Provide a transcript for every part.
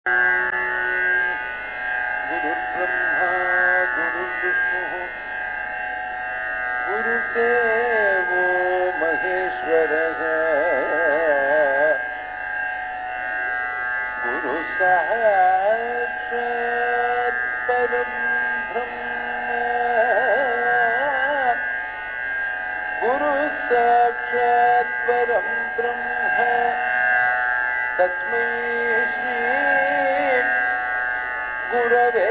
गुरुर्ब्रह्मा गुरुर्विष्णुः गुरुर्देवो महेश्वरः गुरुः साक्षात् परं ब्रह्म गुरुः साक्षात् परं ब्रह्म तस्मै श्री गुरवे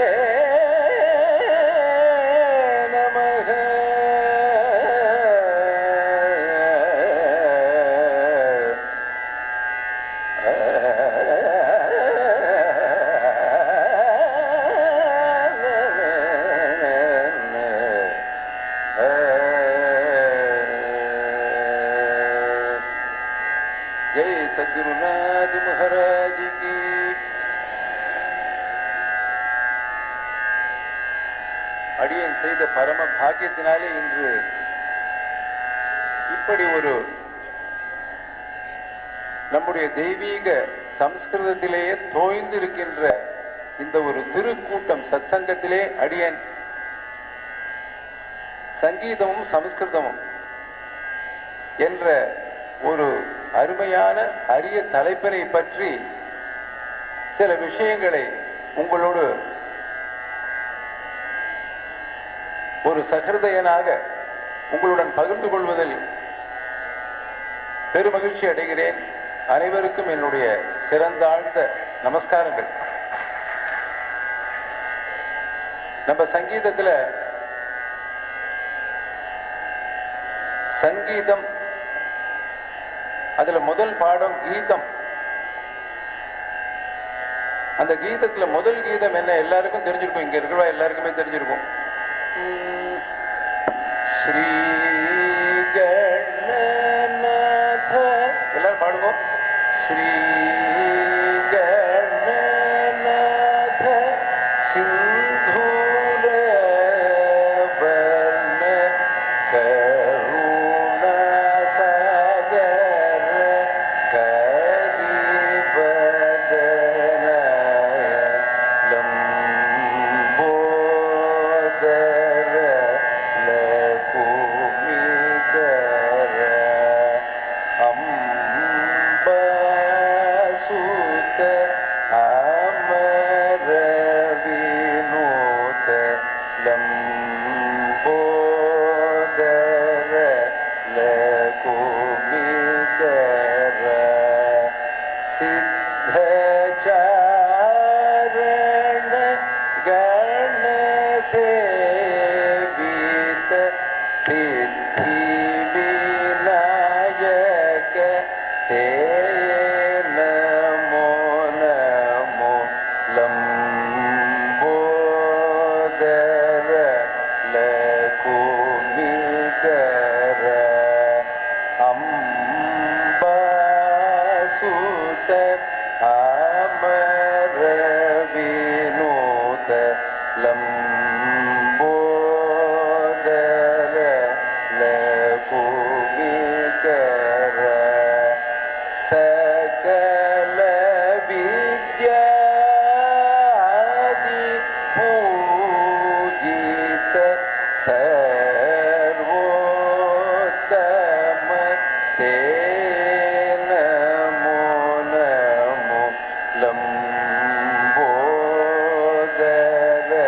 नमः जय सद्गुरुनाथ महाराज की அடியன் செய்த பரம பாக்கியத்தினாலே இன்று இப்படி ஒரு நம்முடைய தெய்வீக சம்ஸ்கிருதத்திலேயே தோய்ந்து இருக்கின்ற இந்த ஒரு திருக்கூட்டம் சத்சங்கத்திலே அடியன் சங்கீதமும் சமஸ்கிருதமும் என்ற ஒரு அருமையான அரிய தலைப்பினை பற்றி சில விஷயங்களை உங்களோடு ஒரு சகிருதயனாக உங்களுடன் பகிர்ந்து கொள்வதில் பெருமகிழ்ச்சி அடைகிறேன் அனைவருக்கும் என்னுடைய சிறந்தாழ்ந்த நமஸ்காரங்கள் நம்ம சங்கீதத்துல சங்கீதம் அதுல முதல் பாடம் கீதம் அந்த கீதத்துல முதல் கீதம் என்ன எல்லாருக்கும் தெரிஞ்சிருக்கும் இங்க இருக்கிறவா எல்லாருக்குமே தெரிஞ்சிருக்கும் ஸ்ரீ கணநாத எல்லாரும் பாடுங்க ஸ்ரீ கணநாத சிந்தூர வர்ண கருணாசாகர கரிவதனய லம்போதர லகுமிகர அம்பசுத அமர வினோத லம்போதர லகுமிகர சித்தச்சாரண கணசேவித சித்தி விநாயக தே நமோ நமோ லம்போதர லகுமிகர அம்பாசுத அமர வினோத லம்போதர லகுமிகர சகல வித்யாதி பூஜித சர்வோத்தம தே நமோ நமோ லம்போதர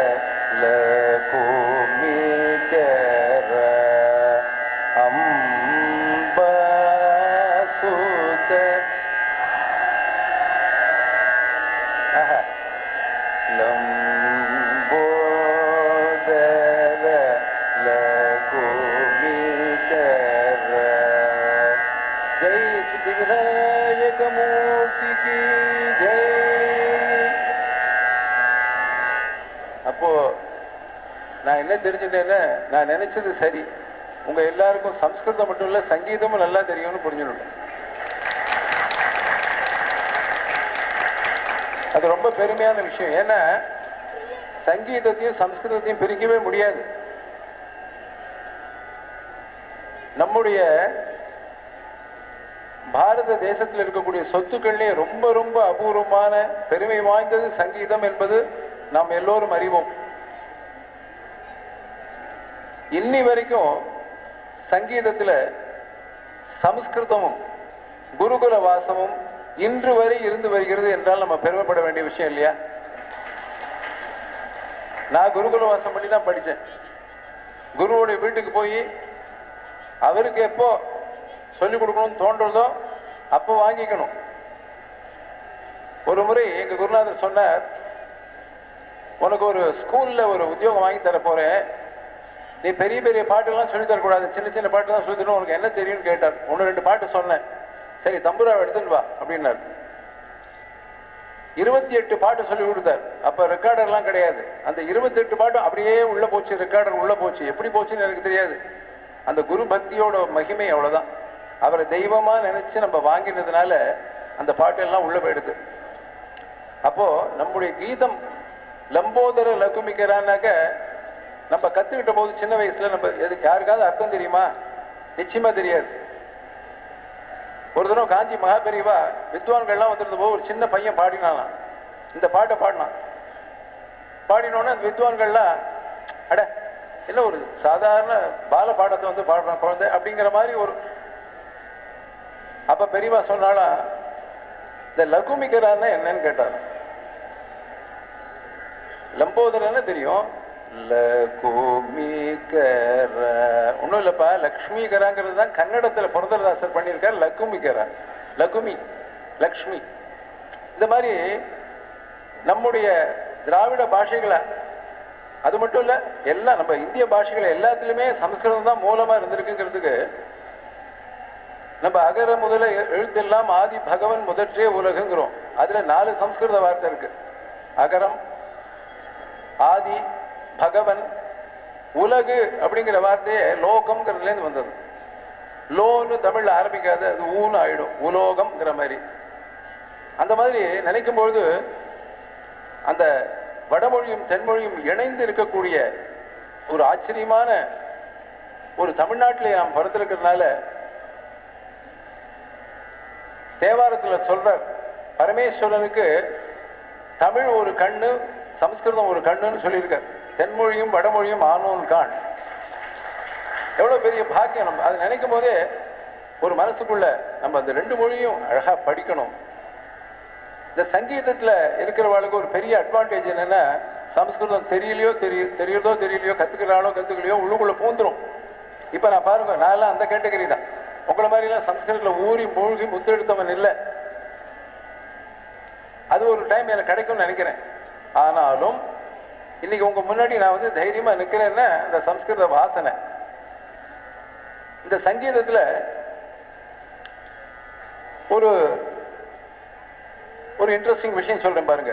லகுமிகர அம்பாசுத ஆஹா. லம்போதர லகுமிகர ஜெய் சித்தி விநாயக மூர்த்திக்கு ஜெய் அப்போ நான் என்ன தெரிஞ்சுட்டேன்னா நான் நினைச்சது சரி உங்க எல்லாருக்கும் சம்ஸ்கிருதம் மட்டும் இல்ல சங்கீதமும் நல்லா தெரியும்னு புரிஞ்சுட்டேன் அது ரொம்ப பெருமையான விஷயம் ஏன்னா சங்கீதத்தையும் சம்ஸ்கிருதத்தையும் பிரிக்கவே முடியாது நம்முடைய பாரத தேசத்தில் இருக்கக்கூடிய சொத்துக்கள்லே ரொம்ப ரொம்ப அபூர்வமான பெருமை வாய்ந்தது சங்கீதம் என்பது நாம் எல்லோரும் அறிவோம் இன்னி வரைக்கும் சங்கீதத்தில் சமஸ்கிருதமும் குருகுல வாசமும் இன்று வரை இருந்து வருகிறது என்றால் நம்ம பெருமைப்பட வேண்டிய விஷயம் இல்லையா நான் குருகுல வாசம் பண்ணி தான் படித்தேன் குருவோடைய வீட்டுக்கு போய் அவருக்கு எப்போ சொல்லிக் கொடுக்கணும்னு தோன்றதோ அப்போ வாங்கிக்கணும் ஒரு முறை எங்க குருநாதர் சொன்னார் உனக்கு ஒரு ஸ்கூல்ல ஒரு உத்தியோகம் வாங்கி தர போறேன் நீ பெரிய பெரிய பாட்டுலாம் சொல்லி தரக்கூடாது சின்ன சின்ன பாட்டு தான் சொல்லி தரணும் உனக்கு என்ன தெரியும்னு கேட்டார் ஒன்று ரெண்டு பாட்டு சொன்னேன் சரி தம்புராவை எடுத்துன்னு வா அப்படின்னார் இருபத்தி எட்டு பாட்டு சொல்லி கொடுத்தார் அப்ப ரெக்கார்டர்லாம் கிடையாது அந்த இருபத்தி எட்டு பாட்டும் அப்படியே உள்ள போச்சு ரெக்கார்டர் உள்ள போச்சு எப்படி போச்சுன்னு எனக்கு தெரியாது அந்த குரு பக்தியோட மகிமை அவ்வளவுதான் அவரை தெய்வமா நினைச்சு நம்ம வாங்கினதுனால அந்த பாட்டு எல்லாம் உள்ள போயிடுது அப்போ நம்முடைய கீதம் லம்போதர லகுமிகரானாக்க நம்ம கத்துக்கிட்ட போது சின்ன வயசுல நம்ம எது யாருக்காவது அர்த்தம் தெரியுமா நிச்சயமா தெரியாது ஒரு தடவை காஞ்சி மகாபெரிவா வித்வான்கள்லாம் வந்திருந்த போது ஒரு சின்ன பையன் பாடினாலாம் இந்த பாட்டை பாடினான் பாடினோடனே அந்த வித்வான்கள்லாம் அட என்ன ஒரு சாதாரண பால பாடத்தை வந்து பாடுறான் குழந்தை அப்படிங்கிற மாதிரி ஒரு அப்ப பெரியவா சொன்னாலா இந்த லகுமிகரான்னா என்னன்னு கேட்டார் லம்போதரன்னு தெரியும் லகுமிகர ஒன்றும் இல்லைப்பா லக்ஷ்மிகராங்கிறது தான் கன்னடத்தில் புரந்தரதாசர் பண்ணியிருக்கார் லகுமிகரா லகுமி லக்ஷ்மி இந்த மாதிரி நம்முடைய திராவிட பாஷைகளை அது மட்டும் இல்லை எல்லாம் நம்ம இந்திய பாஷைகள் எல்லாத்துலேயுமே சம்ஸ்கிருதம் தான் மூலமாக இருந்திருக்குங்கிறதுக்கு நம்ம அகர முதல எ- எழுத்தெல்லாம் ஆதி பகவன் முதற்றே உலகுங்கிறோம் அதுல நாலு சம்ஸ்கிருத வார்த்தை இருக்கு அகரம் ஆதி பகவன் உலகு அப்படிங்கிற வார்த்தையே லோகம்ங்கிறதுலேருந்து வந்தது லோன்னு தமிழ்ல ஆரம்பிக்காது அது ஊன்னு ஆயிடும் உலோகம்ங்கிற மாதிரி அந்த மாதிரி நினைக்கும் பொழுது அந்த வடமொழியும் தென்மொழியும் இணைந்து இருக்கக்கூடிய ஒரு ஆச்சரியமான ஒரு தமிழ்நாட்டிலே நாம் பிறந்திருக்கிறதுனால தேவாரத்துல சொல்றார் பரமேஸ்வரனுக்கு தமிழ் ஒரு கண்ணு சமஸ்கிருதம் ஒரு கண்ணுன்னு சொல்லியிருக்கார் தென்மொழியும் வடமொழியும் ஆனோன் காண் எவ்வளவு பெரிய பாக்கியம் நம்ம அதை நினைக்கும் போதே ஒரு மனசுக்குள்ள நம்ம அந்த ரெண்டு மொழியும் அழகா படிக்கணும் இந்த சங்கீதத்துல இருக்கிறவளுக்கு ஒரு பெரிய அட்வான்டேஜ் என்னன்னா சமஸ்கிருதம் தெரியலையோ தெரிய தெரியறதோ தெரியலையோ கத்துக்கிறாளோ கத்துக்கலையோ உள்ளுக்குள்ள பூந்துரும் இப்ப நான் பாருங்க நான்லாம் அந்த கேட்டகரி தான் உங்களை மாதிரிலாம் சம்ஸ்கிருதத்துல ஊறி மூழ்கி முத்தெடுத்தவன் இல்லை அது ஒரு டைம் எனக்கு கிடைக்கும்னு நினைக்கிறேன் ஆனாலும் இன்னைக்கு உங்க முன்னாடி நான் வந்து தைரியமா நிக்கிறேன்னா இந்த சம்ஸ்கிருத வாசனை இந்த சங்கீதத்துல ஒரு ஒரு இன்ட்ரெஸ்டிங் விஷயம் சொல்றேன் பாருங்க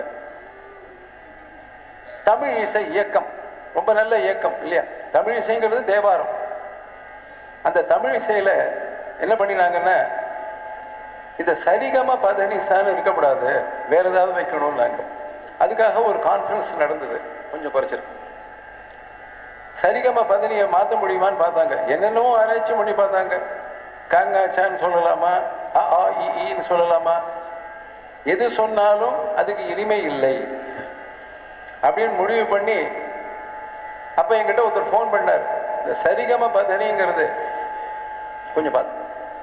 தமிழ் இசை இயக்கம் ரொம்ப நல்ல இயக்கம் இல்லையா தமிழ் இசைங்கிறது தேவாரம் அந்த தமிழ் இசையில என்ன பண்ணினாங்கன்னா இந்த சரிகம பதனிசான்னு இருக்கக்கூடாது வேற ஏதாவது வைக்கணும்னாங்க அதுக்காக ஒரு கான்ஃபரன்ஸ் நடந்தது கொஞ்சம் குறைச்சிருக்கு சரிகம பதனியை மாற்ற முடியுமான்னு பார்த்தாங்க என்னென்னவோ ஆராய்ச்சி பண்ணி பார்த்தாங்க காங்காச்சான்னு சொல்லலாமா அ ஆ இ ஈன்னு சொல்லலாமா எது சொன்னாலும் அதுக்கு இனிமை இல்லை அப்படின்னு முடிவு பண்ணி அப்ப என்கிட்ட ஒருத்தர் ஃபோன் பண்ணார் இந்த சரிகம பதனிங்கிறது கொஞ்சம் பார்த்து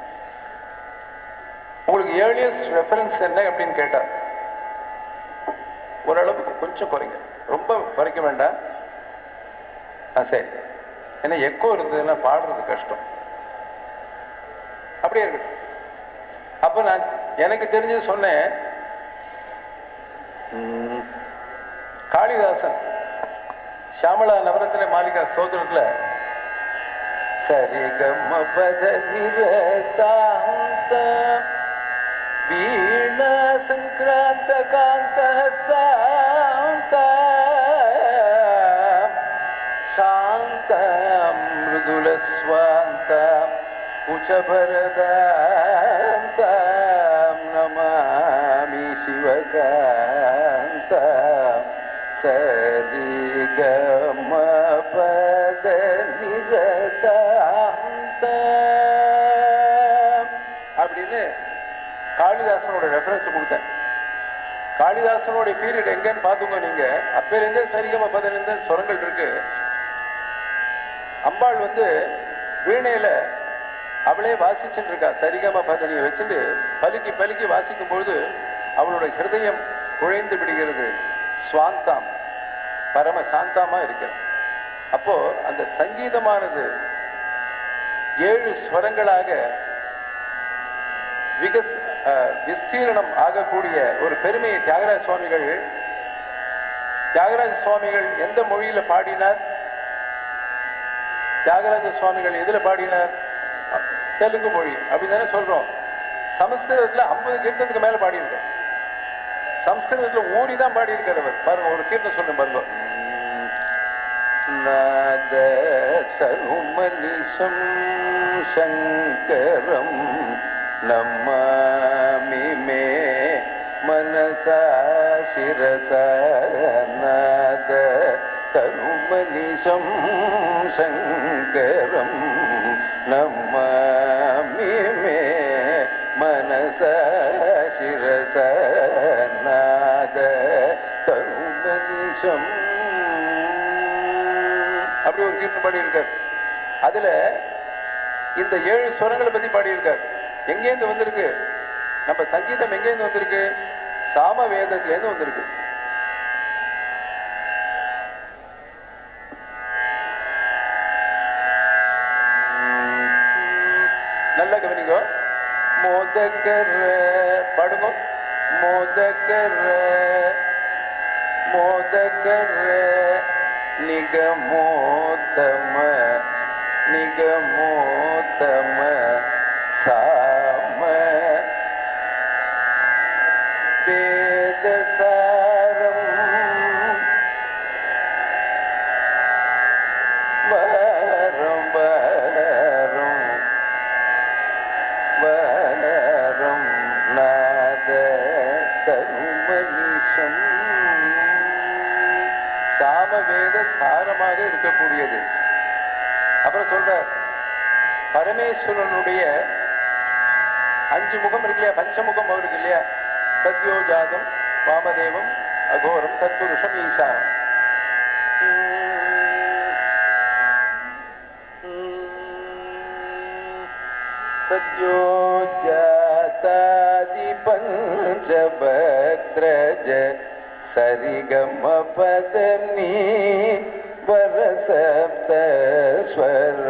உங்களுக்கு ஏர்லியஸ்ட் ரெஃபரன்ஸ் என்ன அப்படின்னு கேட்டார் ஓரளவுக்கு கொஞ்சம் குறைங்க ரொம்ப குறைக்க வேண்டாம் ஆ சரி ஏன்னா எக்கோ இருந்ததுன்னா பாடுறது கஷ்டம் அப்படியே இருக்கட்டும் அப்ப நான் எனக்கு தெரிஞ்சது சொன்னேன் ம், காளிதாசன் ஷாமளா நவரத்ன மாளிகா சோதரத்துல சரிகம பத நிரதாந்த வீணா சங்கிராந்த காந்த சாந்த ಶಾಂತ ಮೃದುಲ ಸ್ವಾಂತ ಉಚಭರದಾಂತ ನಮಾಮಿ ಶಿವಕಾಂತ ಸರಿ ಗಮ ಪದ ನಿರತಾಂತ அப்படின்னு காளிதாசனோட ரெஃபரன்ஸ் கொடுத்தேன் காளிதாசனுடைய பீரியட் எங்கன்னு பார்த்துக்கோ நீங்க அப்பையிலேருந்தே சரிகம பதிலிருந்தே சுரங்கள் இருக்கு அம்பாள் வந்து வீணையில அவளே வாசிச்சுட்டு இருக்கா சரிகம பதனியை வச்சுட்டு பலுக்கி பலுக்கி வாசிக்கும் பொழுது அவளோட ஹிருதயம் குழைந்து விடுகிறது சுவாந்தாம் பரம சாந்தமா இருக்கிறது அப்போ அந்த சங்கீதமானது ஏழு ஸ்வரங்களாக விகஸ் அஹ், விஸ்தீரணம் ஆகக்கூடிய ஒரு பெருமையை தியாகராஜ சுவாமிகள் தியாகராஜ சுவாமிகள் எந்த மொழியில பாடினார் தியாகராஜ சுவாமிகள் எதுல பாடினார் தெலுங்கு மொழி அப்படின்னு தானே சொல்றோம் சமஸ்கிருதத்துல ஐம்பது கீர்த்தனத்துக்கு மேல பாடியிருக்கோம் சம்ஸ்கிருதத்துல ஊறி தான் பாடியிருக்கார் அவர் பாருங்க ஒரு கீர்த்தனை சொல்லுங்க பாருங்க நாத தனுமனிஷம் சங்கரம் நம்மாமி மே மனசா சிரச நாத தனுமனிஷம் சங்கரம் நம்மாமி மே மனச சிரச நாத தனுமனிஷம் அப்படி ஒரு கீர்த்தனை பாடியிருக்கார் அதுல இந்த ஏழு ஸ்வரங்களை பத்தி பாடியிருக்கார் எங்கேருந்து வந்திருக்கு நம்ம சங்கீதம் எங்கேருந்து வந்திருக்கு சாம வேதத்திலேருந்து வந்திருக்கு நல்ல கவனிங்க மோதக்கர் பாடுங்க மோதக்கர் மோதக்கர் நிகமோத்தம நிகமோத்தம சாம வேதசாரம் வளரும் வளரும் வளரும் நாத தருமனிஷம் சாமவேத சாரமாக இருக்கக்கூடியது அப்புறம் சொல்றார் பரமேஸ்வரனுடைய அஞ்சு முகம் இருக்கு இல்லையா பஞ்சமுகம் அவருக்கு இல்லையா சத்யோஜாதம் வாமதேவம் அகோரம் தத்புருஷம் ஈசானம் சத்யோஜாதாதி பஞ்சபக்ரஜ சரிகம பதனி வரசப்த ஸ்வர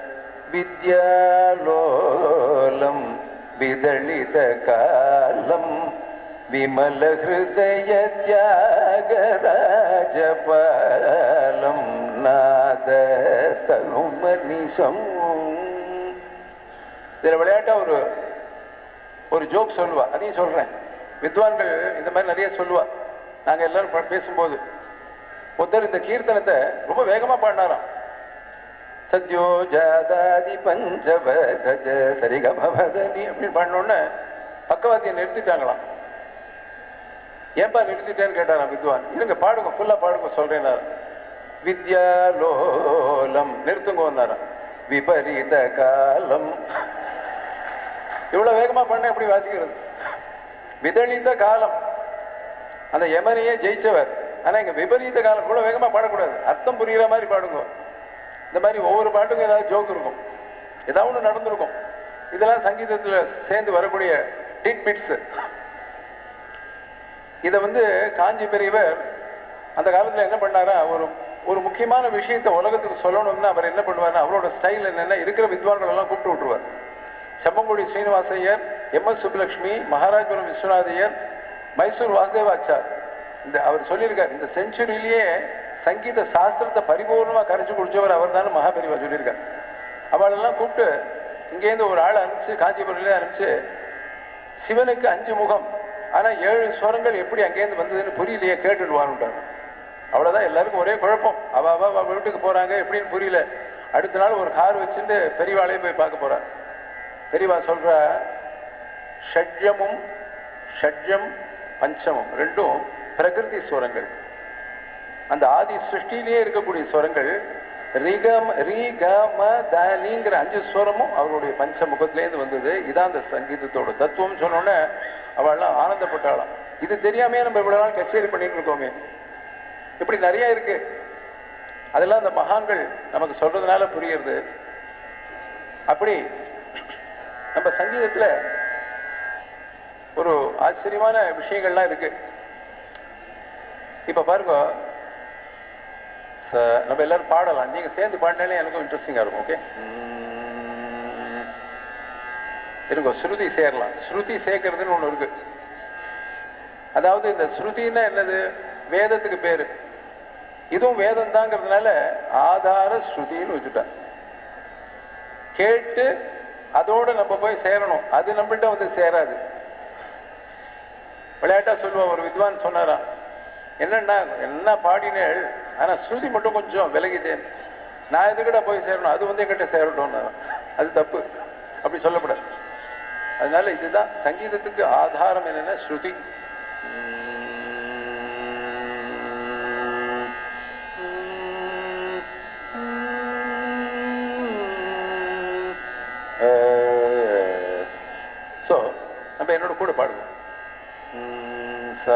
வித்யாலோலம் விதளித காலம் விமல ஹிருதய தியாகராஜபாலம் நாத தனுமனிஷம் இதில் விளையாட்டா ஒரு ஒரு ஜோக் சொல்லுவா அதையும் சொல்றேன் வித்வான்கள் இந்த மாதிரி நிறைய சொல்லுவா நாங்க எல்லாரும் ப- பேசும்போது ஒருத்தர் இந்த கீர்த்தனத்தை ரொம்ப வேகமா பாடினாராம் சத்யோ ஜாதாதி பஞ்சவஜ சரிகமபதனி அப்படின்னு பாடினோடனே பக்கவாத்தியை நிறுத்திட்டாங்களாம் ஏன்பா நிறுத்திட்டேன்னு கேட்டாராம் வித்வான் இருங்க பாடுங்க ஃபுல்லா பாடுங்க சொல்றேன்னாரு வித்யாலோலம் நிறுத்துங்க வந்தாராம் விபரீத காலம் இவ்வளவு வேகமா பண்ண எப்படி வாசிக்கிறது விதளித்த காலம் அந்த யமனையே ஜெயிச்சவர் ஆனா இங்க விபரீத காலம் இவ்வளவு வேகமா பாடக்கூடாது அர்த்தம் புரியுற மாதிரி பாடுங்க இந்த மாதிரி ஒவ்வொரு பாட்டுக்கும் ஏதாவது ஜோக் இருக்கும் ஏதாவது ஒன்று நடந்திருக்கும் இதெல்லாம் சங்கீதத்துல சேர்ந்து வரக்கூடிய டிட் பிட்ஸ் இதை வந்து காஞ்சி பெரியவர் அந்த காலத்துல என்ன பண்ணாரா ஒரு ஒரு முக்கியமான விஷயத்தை உலகத்துக்கு சொல்லணும்னா அவர் என்ன பண்ணுவார்னா அவரோட ஸ்டைல் என்னன்னா இருக்கிற வித்வான்கள் எல்லாம் கூப்பிட்டு விட்டுருவார் செம்மங்குடி ஸ்ரீனிவாச ஐயர் எம் எஸ் சுப்புலட்சுமி மகாராஜபுரம் விஸ்வநாதையர் மைசூர் வாசுதேவாச்சார் இந்த அவர் சொல்லியிருக்கார் இந்த செஞ்சுரியிலேயே சங்கீத சாஸ்திரத்தை பரிபூர்ணமாக கரைச்சு குடிச்சவர் அவர் தானே மகாபெரிவா சொல்லியிருக்கார் அவளெல்லாம் கூப்பிட்டு இங்கேருந்து ஒரு ஆளை அனுப்பிச்சு காஞ்சிபுரம்லேயே அனுப்பிச்சு சிவனுக்கு அஞ்சு முகம் ஆனா ஏழு ஸ்வரங்கள் எப்படி அங்கேருந்து வந்ததுன்னு புரியலையே கேட்டுட்டு வாருன்றார் அவ்வளவுதான் எல்லாருக்கும் ஒரே குழப்பம் அவ அவ அவ வீட்டுக்கு போறாங்க எப்படின்னு புரியல அடுத்த நாள் ஒரு கார் வச்சுட்டு பெரியவாளையே போய் பார்க்க போறார் பெரியவா சொல்றா ஷட்ஜமும் ஷட்ஜம் பஞ்சமம் ரெண்டும் பிரகிருதி ஸ்வரங்கள் அந்த ஆதி சிருஷ்டியிலேயே இருக்கக்கூடிய ஸ்வரங்கள் ரிகம் ரி க ம த நீங்கிற அஞ்சு ஸ்வரமும் அவருடைய பஞ்சமுகத்திலேருந்து வந்தது இதான் அந்த சங்கீதத்தோட தத்துவம் சொன்னோன்னே அவள்லாம் ஆனந்தப்பட்டாளாம் இது தெரியாமே நம்ம இவ்வளவு நாள் கச்சேரி பண்ணிட்டு இருக்கோமே இப்படி நிறைய இருக்கு அதெல்லாம் அந்த மகான்கள் நமக்கு சொல்றதுனால புரியுறது அப்படி நம்ம சங்கீதத்துல ஒரு ஆச்சரியமான விஷயங்கள்லாம் இருக்கு இப்ப பாருங்க ச- நம்ம எல்லாரும் பாடலாம் நீங்க சேர்ந்து பாடினாலே எனக்கும் இன்ட்ரெஸ்டிங்கா இருக்கும் ஓகே இருங்க ஸ்ருதி சேரலாம் ஸ்ருதி சேர்க்கறதுன்னு ஒண்ணு இருக்கு அதாவது இந்த ஸ்ருதின்னா என்னது வேதத்துக்கு பேரு இதுவும் வேதம் தாங்கிறதுனால ஆதார ஸ்ருதின்னு வச்சுட்டான் கேட்டு அதோட நம்ம போய் சேரணும் அது நம்மள்ட்ட வந்து சேராது விளையாட்டா சொல்லுவா ஒரு வித்வான் சொன்னாராம் என்னன்னா என்ன பாடினேள் ஆனா ஸ்ருதி மட்டும் கொஞ்சம் விலகிதேன் நான் எதுக்கிட்ட போய் சேரணும் அது வந்து என்கிட்ட சேரட்டும்னாராம் அது தப்பு அப்படி சொல்லக்கூடாது அதனால இதுதான் சங்கீதத்துக்கு ஆதாரம் என்னன்னா ஸ்ருதி ஸோ நம்ம என்னோட கூட பாடுவோம் ம், ச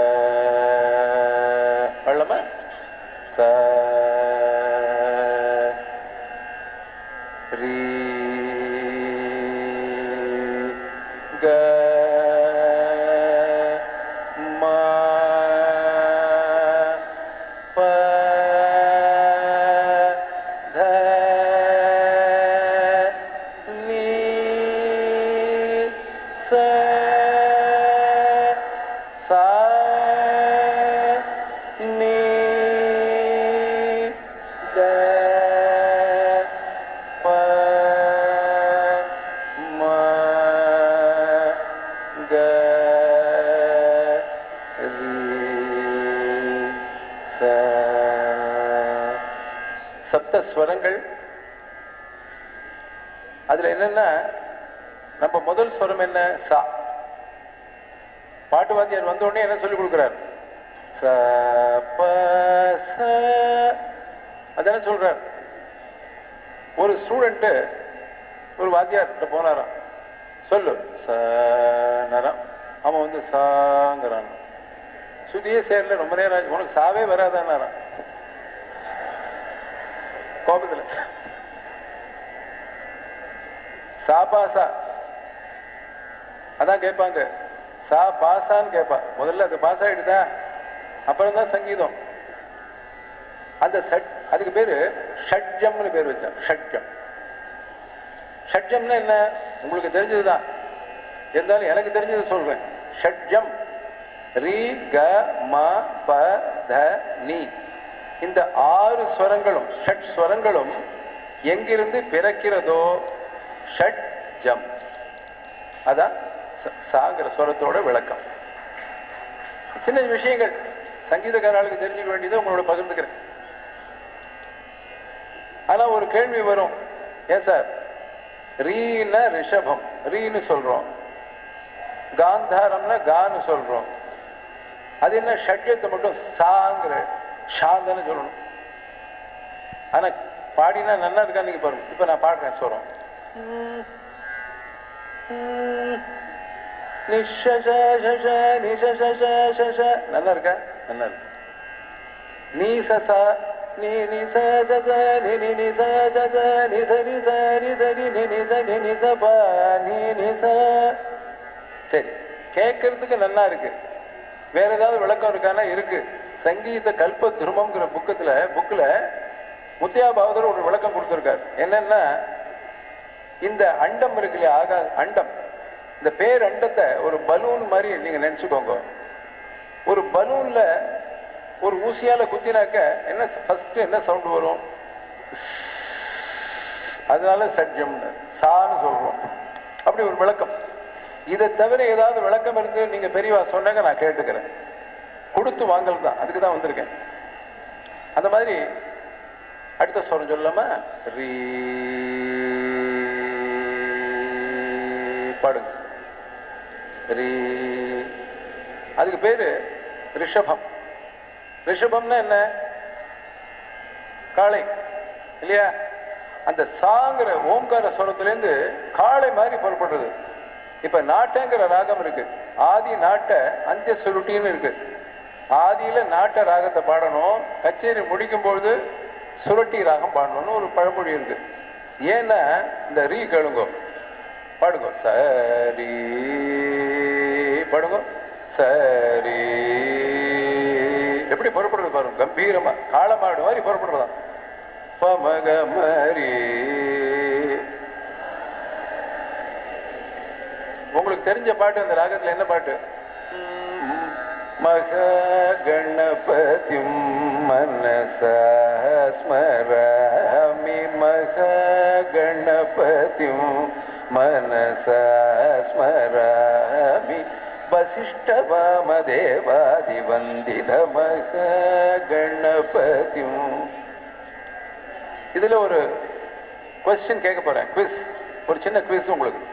பாடலாமா ச ரீ க ம ப த நீ ச சா நீ த ப ம க ரீ ச சப்த ஸ்வரங்கள் அதுல என்னன்னா நம்ம முதல் ஸ்வரம் என்ன சா பாட்டு வாத்தியார் வந்த உடனே என்ன சொல்லி கொடுக்குறார் ச ப ச அதானே சொல்றார் ஒரு ஸ்டூடெண்ட்டு ஒரு வாத்தியார்கிட்ட போனாராம் சொல்லு ச நரம் அவன் வந்து சாங்கிறான் சுதியே சேரல ரொம்ப நேரம் ஆச்சு உனக்கு சாவே வராதான்னாராம் கோபத்துல சா பாசா அதான் கேட்பாங்க சா பாசான்னு கேட்பா முதல்ல அது பாஸ் ஆயிடுதா அப்புறம் தான் சங்கீதம் அந்த சட் அதுக்கு பேரு ஷட்ஜம்னு பேர் வச்சா ஷட்ஜம் ஷட்ஜம்னா என்ன உங்களுக்கு தெரிஞ்சதுதான் இருந்தாலும் எனக்கு தெரிஞ்சதை சொல்றேன் ஷட்ஜம் ரீ க ம ப த நீ இந்த ஆறு ஸ்வரங்களும் ஷட் ஸ்வரங்களும் எங்கிருந்து பிறக்கிறதோ ஷட் ஜம் அதான் ச- சாங்கிற ஸ்வரத்தோட விளக்கம் சின்ன விஷயங்கள் சங்கீதக்காரர்களுக்கு தெரிஞ்சுக்க வேண்டியதை உங்களோட பகிர்ந்துக்கிறேன் ஆனா ஒரு கேள்வி வரும் ஏன் சார் ரீன்னா ரிஷபம் ரீன்னு சொல்றோம் காந்தாரம்னா கான்னு சொல்றோம் அது என்ன ஷட்ஜத்தை மட்டும் சாங்கிற ஷாந்தன்னு சொல்லணும் ஆனா பாடினா நல்லா இருக்கா நீங்க பாருங்க இப்ப நான் பாடுறேன் ஸ்வரம் நிஷஷ ஷஷ நிஷஷ ஷஷ நல்லா இருக்கா நல்லா இருக்கு நீ சசா நீ நி ச ச ச நி நி நி ச ச ச நி ச நி ச நி ச நி நி நி ச நி நி ச ப நி நி ச சரி கேட்கறதுக்கு நல்லா இருக்கு வேற ஏதாவது விளக்கம் இருக்கானா இருக்கு சங்கீத கல்ப துருமம்ங்கிற புக்கத்துல புக்கில் முத்தியா பாவதர் ஒரு விளக்கம் கொடுத்துருக்காரு என்னன்னா இந்த அண்டம் இருக்கு இல்லையா ஆகா அண்டம் இந்த பேர் அண்டத்தை ஒரு பலூன் மாதிரி நீங்க நினைச்சுக்கோங்க ஒரு பலூன்ல ஒரு ஊசியால குத்தினாக்க என்ன ஃபர்ஸ்ட் என்ன சவுண்ட் வரும் அதனால சட்ஜம்னு சான்னு சொல்றோம் அப்படி ஒரு விளக்கம் இதை தவிர ஏதாவது விளக்கம் இருந்து நீங்க பெரியவா சொன்னாங்க நான் கேட்டுக்கிறேன் கொடுத்து வாங்கல் தான் அதுக்கு தான் வந்திருக்கேன் அந்த மாதிரி அடுத்த ஸ்வரம் சொல்லாம ரீ பாடுங்க ரீ அதுக்கு பேரு ரிஷபம் ரிஷபம்னா என்ன காளை இல்லையா அந்த சாங்கிற ஓம்கார ஸ்வரத்திலேருந்து காளை மாதிரி புறப்படுறது இப்ப நாட்டங்கிற ராகம் இருக்கு ஆதி நாட்ட அந்திய சுருட்டின்னு இருக்கு ஆதியில நாட்ட ராகத்தை பாடணும் கச்சேரி முடிக்கும் பொழுது சுருட்டி ராகம் பாடணும்னு ஒரு பழமொழி இருக்கு ஏன்னா இந்த ரீ கேளுங்க பாடுங்க சரி பாடுங்க சரி எப்படி புறப்படுறது பாருங்க கம்பீரமா காளமாடு மாதிரி புறப்படுறதான் பமக மரி உங்களுக்கு தெரிஞ்ச பாட்டு அந்த ராகத்துல என்ன பாட்டு மக கணபதிம் மனசா ஸ்மராமி மக கணபதிம் மனசா ஸ்மராமி வசிஷ்ட வாமதேவாதி வந்தித மக கணபதிம் இதுல ஒரு கொஸ்டின் கேட்க போறேன் குவிஸ் ஒரு சின்ன குவிஸ் உங்களுக்கு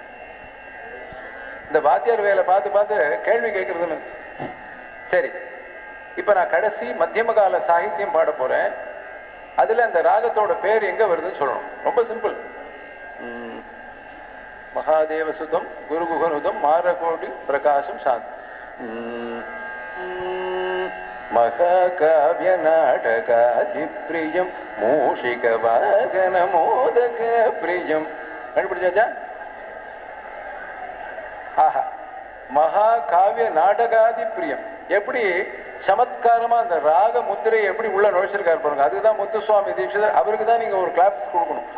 இந்த வாத்தியார் வேலை பார்த்து பார்த்து கேள்வி கேட்கறதுன்னு சரி இப்ப நான் கடைசி மத்தியம கால சாகித்யம் பாட போறேன் அதுல அந்த ராகத்தோட பேர் எங்க வருதுன்னு சொல்லணும் ரொம்ப சிம்பிள் ம், மகாதேவ சுதம் குரு குகனுதம் மாரகோடி பிரகாசம் சாந்த் ம், ம், மகாகாவிய நாடகாதி பிரியம் மூஷிக வாகன மோதக பிரியம் கண்டுபிடிச்சாச்சா ஆஹா மகா காவிய நாடகாதி பிரியம் எப்படி சமத்காரமா அந்த ராக முத்திரையை எப்படி உள்ள நுழைச்சிருக்காரு பாருங்க அதுதான் முத்துசுவாமி தீட்சிதர் அவருக்கு தான் நீங்க ஒரு கிளாப்ஸ் கொடுக்கணும்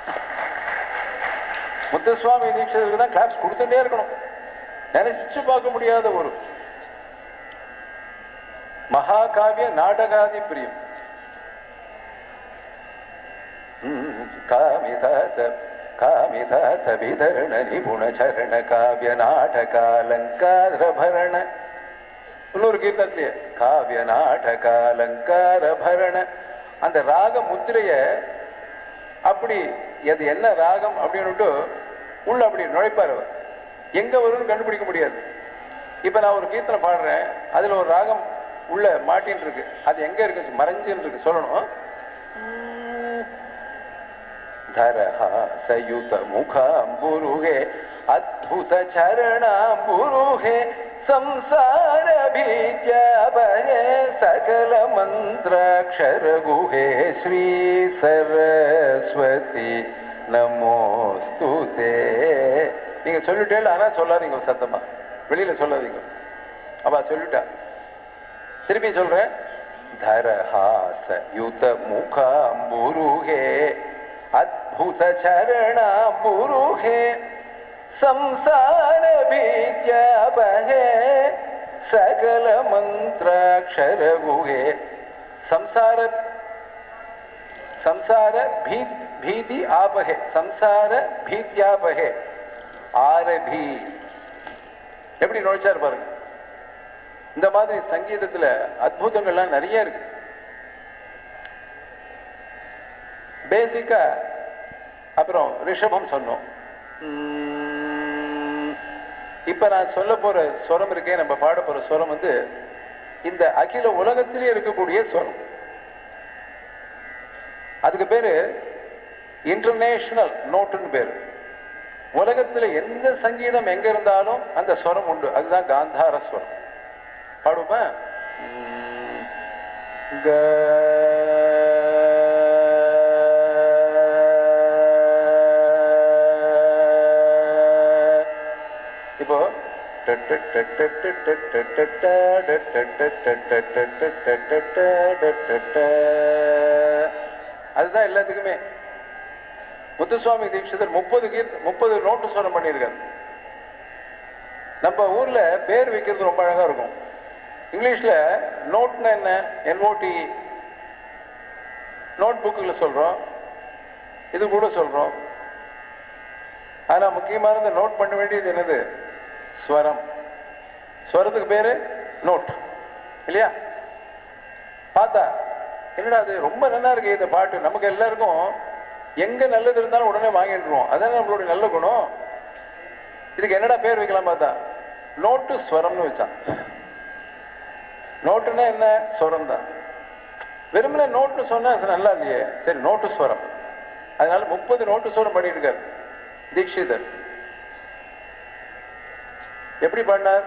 முத்துசுவாமி தீட்சிதருக்கு தான் கிளாப்ஸ் கொடுத்துட்டே இருக்கணும் நினைச்சு பார்க்க முடியாத ஒரு மகாகாவிய நாடகாதி பிரியம் காமிதாத காமிதாத விதரண நிபுண சரண காவிய நாடகாலங்கார பரண இன்னொரு கீர்த்தனத்திலேயே காவிய நாடகாலங்கார பரண அந்த ராக முத்திரைய அப்படி அது என்ன ராகம் அப்படின்னுட்டு உள்ள அப்படி நுழைப்பார் அவர் எங்க வரும்னு கண்டுபிடிக்க முடியாது இப்ப நான் ஒரு கீர்த்தனை பாடுறேன் அதுல ஒரு ராகம் உள்ள மாட்டின்னு இருக்கு அது எங்க இருக்கு மறைஞ்சுன்னு இருக்கு சொல்லணும் ಧರಹಾಸಯುತ ಮುಖಾಂಬುರುಗೆ ಅದ್ಭುತ ಚರಣಾಂಬುರುಗೆ ಸಂಸಾರ ಭೀತ್ಯಾಭಯ ಸಕಲ ಮಂತ್ರಾಕ್ಷರ ಗುಹೆ ಶ್ರೀ ಸರಸ್ವತಿ நமோஸ்துதே நீங்க சொல்லிட்டே ஆனா சொல்லாதீங்க சத்தமா வெளியில சொல்லாதீங்க அவ சொல்லிட்டா திருப்பி சொல்றேன் தரஹாச யுத முகாம்புருகே அத்புத சரணாம்புருகே ಸಂಸಾರ ಭೀತ್ಯಾಪಹೆ ಸಕಲ ಮಂತ್ರಾಕ್ಷರ ಗುಹೆ ಸಂಸಾರ ಸಂಸಾರ ಭೀ ಭೀತಿ ಆಪಹೆ ಸಂಸಾர ಭீத்யாபகே ஆரபி எப்படி நுழைச்சார் பாருங்க இந்த மாதிரி சங்கீதத்துல அற்புதங்கள்லாம் நிறைய இருக்கு பேசிக்கா அப்புறம் ரிஷபம் சொன்னோம் உம், இப்ப நான் சொல்ல போற ஸ்வரம் இருக்கே நம்ம பாட போற ஸ்வரம் வந்து இந்த அகில உலகத்திலே இருக்கக்கூடிய ஸ்வரம் அதுக்கு பேரு இன்டர்நேஷனல் நோட்டுன்னு பேரு உலகத்துல எந்த சங்கீதம் எங்க இருந்தாலும் அந்த ஸ்வரம் உண்டு அதுதான் காந்தார ஸ்வரம் பாடுமா க இப்போ அதுதான் எல்லாத்துக்குமே முத்துசுவாமி தீட்சிதர் முப்பது கீர்த்த முப்பது நோட்டு ஸ்வரம் பண்ணியிருக்காரு நம்ம ஊர்ல பேர் வைக்கிறது ரொம்ப அழகா இருக்கும் இங்கிலீஷ்ல நோட்னா என்ன என்ஓடி நோட் புக்கில் சொல்றோம் இது கூட சொல்றோம் ஆனா முக்கியமானது நோட் பண்ண வேண்டியது என்னது ஸ்வரம் ஸ்வரத்துக்கு பேரு நோட் இல்லையா பார்த்தா என்னடா அது ரொம்ப நல்லா இருக்கு இந்த பாட்டு நமக்கு எல்லாருக்கும் எங்க நல்லது இருந்தாலும் உடனே வாங்கிட்டுருவோம் அதான் நம்மளுடைய நல்ல குணம் இதுக்கு என்னடா பேர் வைக்கலாம் பார்த்தா நோட்டு ஸ்வரம்னு வச்சான் நோட்டுன்னா என்ன ஸ்வரம் தான் வெறுமனே நோட்டு சொன்னா அது நல்லா இல்லையே சரி நோட்டு ஸ்வரம் அதனால முப்பது நோட்டு ஸ்வரம் பண்ணிட்டு இருக்காரு தீட்சிதர் எப்படி பாடினார்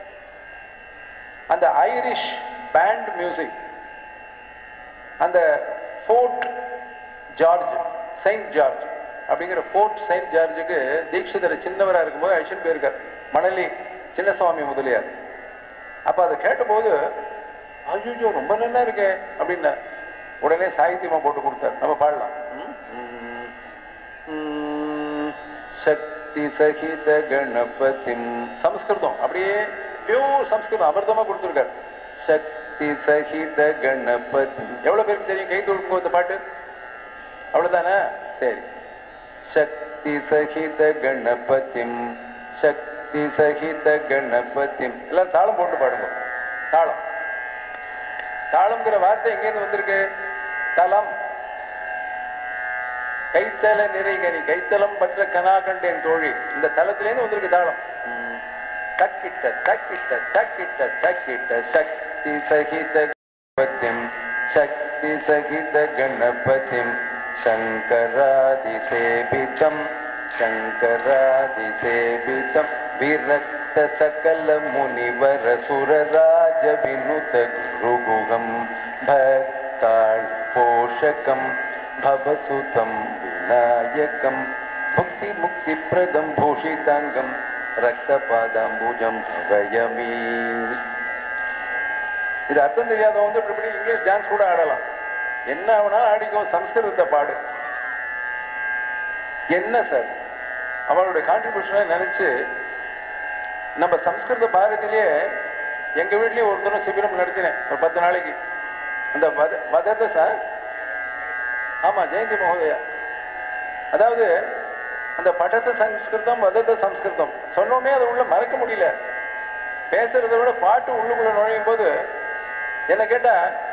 அந்த ஐரிஷ் பேண்ட் மியூசிக் அந்த ஃபோர்ட் ஜார்ஜ் செயின்ட் ஜார்ஜ் அப்படிங்கிற ஃபோர்ட் செயின்ட் ஜார்ஜுக்கு தீட்சிதர் சின்னவராக இருக்கும்போது அழிச்சுன்னு போயிருக்கார் மணலி சின்னசுவாமி முதலியார் அப்போ அதை கேட்டபோது ஐயோ ரொம்ப நல்லா இருக்கே அப்படின்னா உடனே சாகித்யமா போட்டு கொடுத்தார் நம்ம பாடலாம் ம்? ம். ம். சக்தி சகித கணபதிம் சம்ஸ்கிருதம் அப்படியே பியூர் சம்ஸ்கிருதம் அமிர்தமா கொடுத்துருக்கார் சக்தி சகித கணபதி எவ்வளவு பேருக்கு தெரியும் கை தொழுக்கும் இந்த பாட்டு அவ்வளவுதானே சரி சக்தி சகித கணபதிம் சக்தி சகித கணபதிம் எல்லாம் தாளம் போட்டு பாடுங்க தாளம் தாளம்ங்கிற வார்த்தை எங்கேருந்து வந்திருக்கு தலம் கைத்தல நிறைகனி கைத்தலம் பற்ற கனா கண்டேன் தோழி இந்த தலத்திலேருந்து வந்திருக்கு தாளம் ம். தக்கிட்ட தக்கிட்ட தக்கிட்ட தக்கிட்ட சக்தி சகித கணபதிம் சக்தி சகித கணபதிம் சங்கராதி சேபிதம் சங்கராதி சேபிதம் விரக்த சகல முனிவர சுரராஜ வினுத குருகுகம் பக்தாள் போஷகம் பவசுதம் விநாயகம் முக்தி முக்தி பிரதம் பூஷிதாங்கம் ரக்தபாதாம்பூஜம் பவயமீ இது அர்த்தம் தெரியாதவங்க வந்து இப்படி இப்படி இங்கிலீஷ் டான்ஸ் கூட ஆடலாம் என்ன வேணாலும் ஆடிக்கோ சம்ஸ்கிருதத்தை பாடு என்ன சார் அவளுடைய கான்ட்ரிபியூஷனை நினைச்சு நம்ம சம்ஸ்கிருத பாரதியிலேயே எங்க வீட்லயே ஒரு தரம் சிபிரம் நடத்தினேன் ஒரு பத்து நாளைக்கு அந்த வத வதத சார் ஆமா ஜெயந்தி மகோதயா அதாவது அந்த படத்த சம்ஸ்கிருதம் வதத்த சம்ஸ்கிருதம் சொன்னோடனே அதை உள்ள மறக்க முடியல பேசுறதை விட பாட்டு உள்ளுக்குள்ள நுழையும் போது என்ன கேட்டா